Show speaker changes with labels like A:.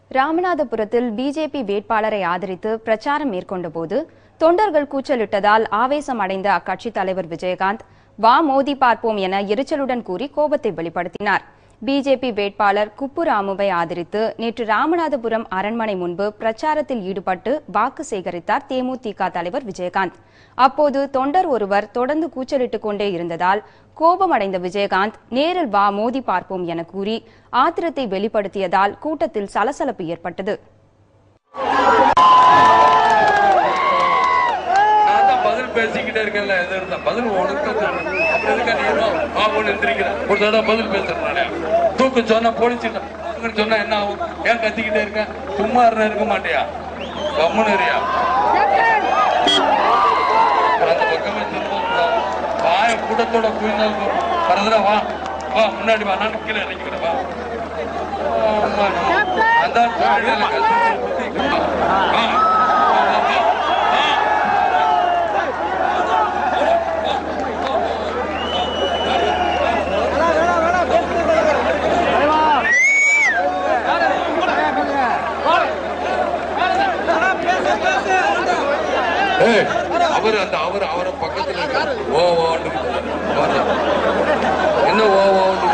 A: ராமநாதபுரத்தில் பிஜேபி வேட்பாளரை ஆதரித்து பிரச்சாரம் மேற்கொண்டபோது தொண்டர்கள் கூச்சலிட்டதால் ஆவேசம் அடைந்த அக்கட்சித் தலைவர் விஜயகாந்த் வா மோதி பார்ப்போம் என எரிச்சலுடன் கூறி கோபத்தை வெளிப்படுத்தினார் பிஜேபி வேட்பாளர் குப்புராமுவை ஆதரித்து நேற்று ராமநாதபுரம் அரண்மனை முன்பு பிரச்சாரத்தில் ஈடுபட்டு வாக்கு சேகரித்தார் தேமுதிக தலைவர் விஜயகாந்த் அப்போது தொண்டர் ஒருவர் தொடர்ந்து கூச்சலிட்டுக் கொண்டே இருந்ததால் கோபமடைந்த விஜயகாந்த் நேரில் வா மோதி பார்ப்போம் என கூறி ஆத்திரத்தை வெளிப்படுத்தியதால் கூட்டத்தில் சலசலப்பு ஏற்பட்டது
B: நான் தான் பதில் பேசிக்கிட்டே இருக்கேன்ல எது இருந்தா பதில் உனக்கு தான். அப்புறம் எதுக்கா நீ இன்னும் ஆ போல எந்திரிக்கிற ஒரு தடவை பதில் பேசுறேன் நானே தூக்கு சொன்னா போலீஸ் சொன்னா என்ன ஆகும் ஏன் கத்திக்கிட்டே இருக்க சும்மா இருந்தா இருக்க மாட்டியா கம்முன்னு இருயா அந்த பக்கமே திரும்ப வாய கூட்டத்தோட குயினால் வரதுல வா வா முன்னாடி வா நான் கீழே இறங்கிக்கிறேன் வா ஆமா, அதான் சொல்றேன்ல, கத்திக்கிட்டு வா. வா. வா, வா, வா. ஏய், அவர் அந்த அவர் அவரை பக்கத்துல இருக்காரு. ஓ ஓன்னு இருக்காரு. வர. என்ன ஓ ஓன்னு